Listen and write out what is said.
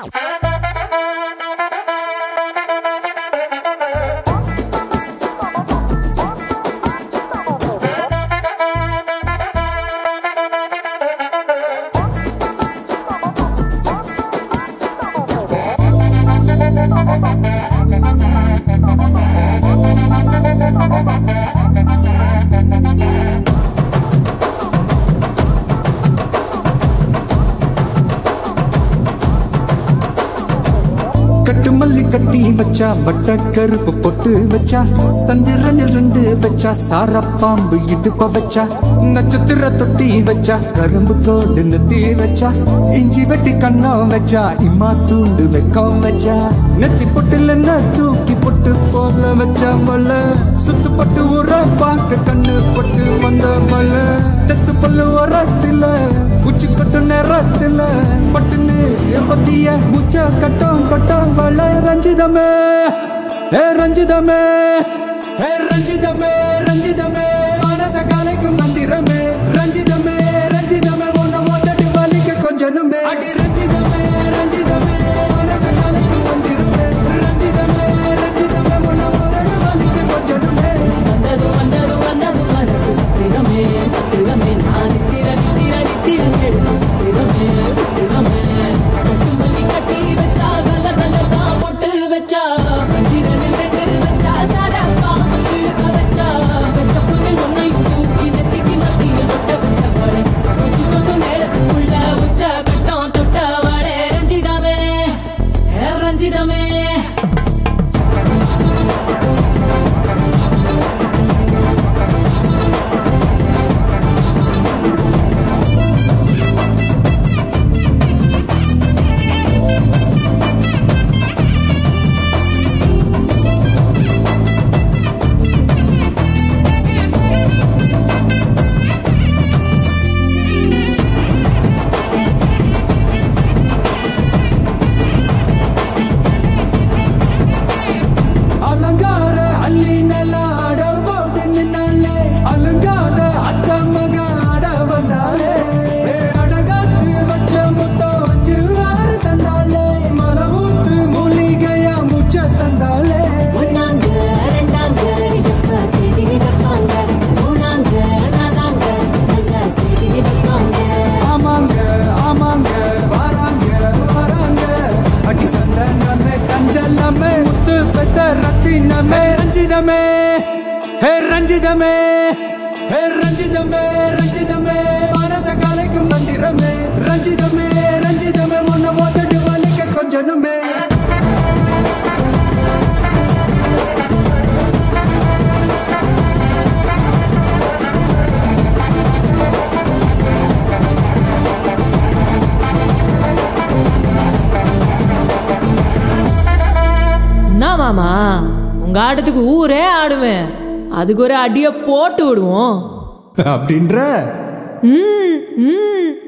கட்டு மல்லி கட்டி வச்சா வட்ட கருப்பு பொட்டு வச்சா சந்திரனில் ரெண்டு வச்சா சார பாம்பு இடுப்ப வச்சா நட்சத்திர தொட்டி வச்சா கரும்பு தோடு நெத்தி வச்சா இஞ்சி வெட்டி கண்ணம் வச்சா இம்மா தூண்டு வெக்கம் வச்சா நெத்தி பொட்டுல என்ன தூக்கி பொட்டு போல வச்சா மல சுத்து பட்டு உர பார்க்க கண்ணு பொட்டு வந்த மல தெத்து பல்லு உரத்துல உச்சி கொட்டு நேரத்துல பட்டுன்னு பத்திய முச்ச கட்டம் கட்டம் வள ரஞ்சிதமே ஏ ரஞ்சிதமே ஏ ரஞ்சிதமே ரஞ்சிதமே மனச கலைக்கும் மந்திரமே ரஞ்சிதமே ரஞ்சிதமே உன்னை மோதட்டு வலிக்க கொஞ்சனுமே அடி ரஞ்சிதமே ரஞ்சிதமே மனச கலைக்கும் மந்திரமே ரஞ்சிதமே ரஞ்சிதமே உன்னை மோதட்டு வலிக்க கொஞ்சனுமே வந்தது வந்தது வந்தது மனசு சத்திரமே சத்திரமே நான் நித்திர நித்திர நித்திர எழுது சத்திரமே சத்திரமே கட்டு மல்லி கட்டி வச்சா கல்ல கல்ல தான் போட்டு வச்சா சந்திரனில் ரெண்டு வச்சா சாரா பாம்பு இழுக்க வச்சா வச்ச புண்ணில் ஒன்னையும் தூக்கி நெத்திக்கு மத்தியில் தொட்ட வச்ச வளை தூக்கி தொட்டு நேரத்துக்குள்ள உச்ச கட்டம் தொட்ட வளை ரஞ்சிதமே ஹே ரஞ்சிதமே அலங்கார அள்ளி நல்ல ஆட போட்டு நின்னாலே அலங்காத அத்த மக ஆட வந்தாலே ஏ அடகாத்து வச்ச முத்தம் வச்சு ஆறு தந்தாலே மலமூத்து மூலிகையா முச்ச தந்தாலே ஒன்னாங்க ரெண்டாங்க எப்ப தேதி வைப்பாங்க மூணாங்க நாலாங்க நல்ல செய்தி வைப்பாங்க ஆமாங்க ஆமாங்க வராங்க வராங்க அடி சந்தனமே சஞ்சலமே முத்து பெத்த ரத்தினமே ரஞ்சிதமே ஹே ரஞ்சிதமே ஹே ரஞ்சிதமே ரஞ்சிதமே மனச கலைக்கும் மந்திரமே ரஞ்சிதமே ரஞ்சிதமே உன்னை ஓதட்டு வலிக்க கொஞ்சனுமே என்ன மாமா உங்க ஆட்டத்துக்கு ஊரே ஆடுவேன் அதுக்கு ஒரு அடிய போட்டு விடுவோம் அப்படின்ற ம் ம்